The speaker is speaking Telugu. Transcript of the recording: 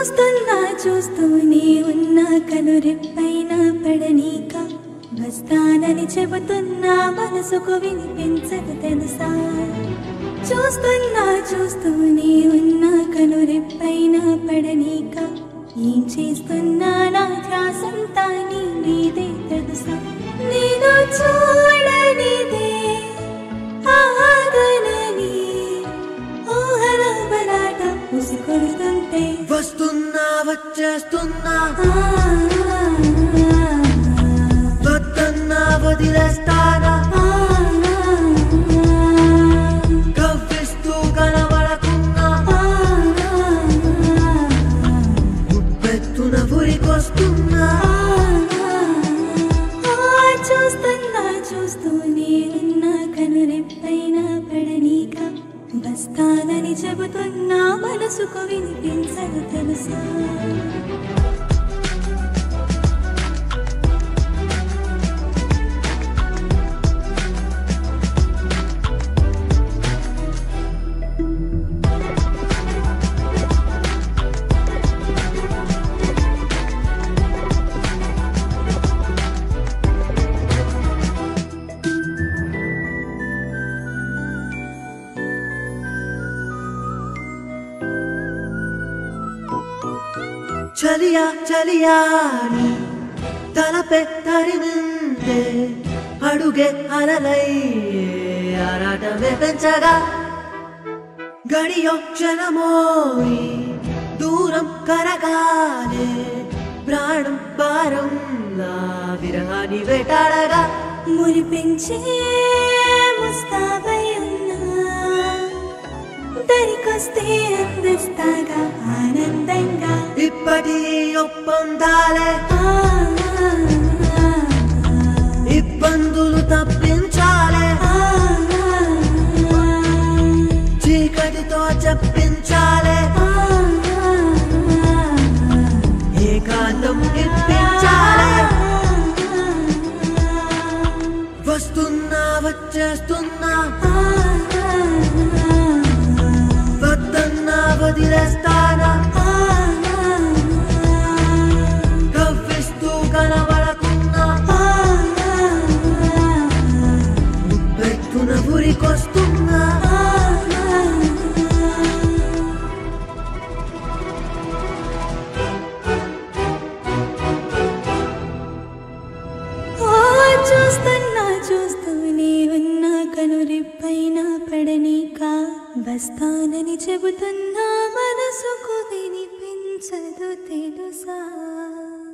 చూస్తున్నా చూస్తూనే ఉన్నా కనురెప్పైన పడనీక వస్తానని చెబుతున్నా మనసుకు వినిపించదు తెలుసా చూస్తున్నా చూస్తూనే ఉన్నా కనురెప్పైన పడనీక ఏం చేస్తున్నా నా ధ్యాసంతా నీ మీదే తెలుసా నేను చూడనిదే ఆగనని ఊహల బలాట ఉసికొడుతుంటే వస్తున్నా వచ్చేస్తున్నా ఆ, వద్దన్నా వదిలేస్తానా ఆ, కవ్విస్తూ కనబడకున్నా ఆ, ఉప్పెత్తున ఉరికొస్తున్నా ఆ, చూస్తున్నా చూస్తూనే ఉన్నా కనురెప్పైన పడనీక బస్తానని చెబుతున్నా మనసుకు వినిపించదు తెలుసా చలియా చలియాని తలపై తరిమిందే అడుగే అలలై ఆరాటమే పెంచగా గడియో క్షణమోయి దూరం కరగాలే ప్రాణం భారంలా విరహాన్ని వేటాడగా మురిపించే ముస్తాబై ఉన్నా దరికొస్తే అందిస్తాగా ఆనందంగా ఇప్పటి ఒప్పందాలే ఆ, ఇబ్బందులు తప్పించాలే ఆ, చీకటితో చెప్పించాలే ఆ, ఏకాంతం ఇప్పించాలే వస్తున్నా వచ్చేస్తున్నా వద్దన్నా వదిలేస్తానా కవ్విస్తూ కనబడకున్నా పెట్టున ఉరికొస్తున్నా ఓ చూస్తున్నా చూస్తూనే ఉన్నా కనురెప్పైన పడనీక వస్తానని చెబుతున్నా మనసుకు వినిపించదు తెలుసా